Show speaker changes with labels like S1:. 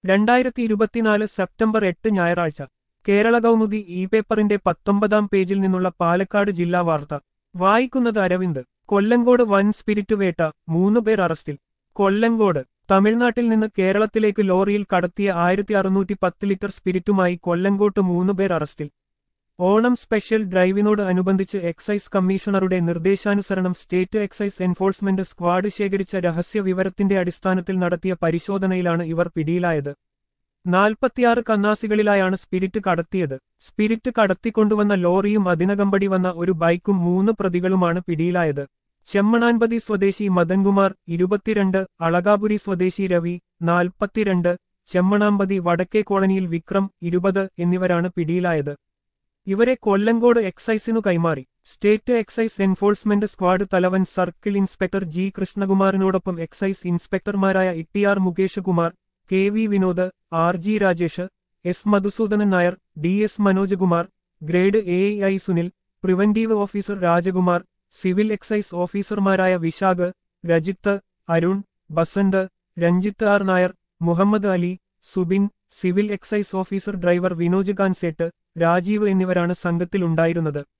S1: രണ്ടായിരത്തി ഇരുപത്തിനാല് സെപ്റ്റംബർ എട്ട് ഞായറാഴ്ച കേരള കൗമുദി ഇ പേപ്പറിന്റെ പത്തൊമ്പതാം പേജിൽ നിന്നുള്ള പാലക്കാട് ജില്ലാ വാർത്ത വായിക്കുന്നത് അരവിന്ദ് കൊല്ലങ്കോട് വൻ സ്പിരിറ്റ് വേട്ട മൂന്ന് പേർ അറസ്റ്റിൽ കൊല്ലങ്കോട് തമിഴ്നാട്ടിൽ നിന്ന് കേരളത്തിലേക്ക് ലോറിയിൽ കടത്തിയ ആയിരത്തി അറുന്നൂറ്റി പത്ത് ലിറ്റർ സ്പിരിറ്റുമായി കൊല്ലങ്കോട്ട് മൂന്ന് പേർ അറസ്റ്റിൽ ഓണം സ്പെഷ്യൽ ഡ്രൈവിനോട് അനുബന്ധിച്ച് എക്സൈസ് കമ്മീഷണറുടെ നിർദ്ദേശാനുസരണം സ്റ്റേറ്റ് എക്സൈസ് എൻഫോഴ്സ്മെന്റ് സ്ക്വാഡ് ശേഖരിച്ച രഹസ്യ വിവരത്തിന്റെ അടിസ്ഥാനത്തിൽ നടത്തിയ പരിശോധനയിലാണ് ഇവർ പിടിയിലായത് നാൽപ്പത്തിയാറ് കന്നാസികളിലായാണ് സ്പിരിറ്റ് കടത്തിയത് സ്പിരിറ്റ് കടത്തിക്കൊണ്ടുവന്ന ലോറിയും അതിനകമ്പടി വന്ന ഒരു ബൈക്കും മൂന്ന് പ്രതികളുമാണ് പിടിയിലായത് ചെമ്മണാൻപതി സ്വദേശി മദൻകുമാർ ഇരുപത്തിരണ്ട് അളകാപുരി സ്വദേശി രവി നാൽപ്പത്തിരണ്ട് ചെമ്മണാമ്പതി വടക്കേ കോളനിയിൽ വിക്രം ഇരുപത് എന്നിവരാണ് പിടിയിലായത് ഇവരെ കൊല്ലങ്കോട് എക്സൈസിനു കൈമാറി സ്റ്റേറ്റ് എക്സൈസ് എൻഫോഴ്സ്മെന്റ് സ്ക്വാഡ് തലവൻ സർക്കിൾ ഇൻസ്പെക്ടർ ജി കൃഷ്ണകുമാറിനോടൊപ്പം എക്സൈസ് ഇൻസ്പെക്ടർമാരായ ഇട്ടിആർ Mukesh Kumar K V Vinod R G Rajesh S Madhusudanan Nair D S Manoj Kumar grade A I Sunil preventive officer Rajakumar civil excise ഓഫീസർമാരായ Vishakh Rajith Arun Basanth Ranjith R Nair Muhammad Ali Subin civil excise officer driver Vinoj Khan Sait Rajeev എന്നിവരാണ് സംഘത്തിലുണ്ടായിരുന്നത്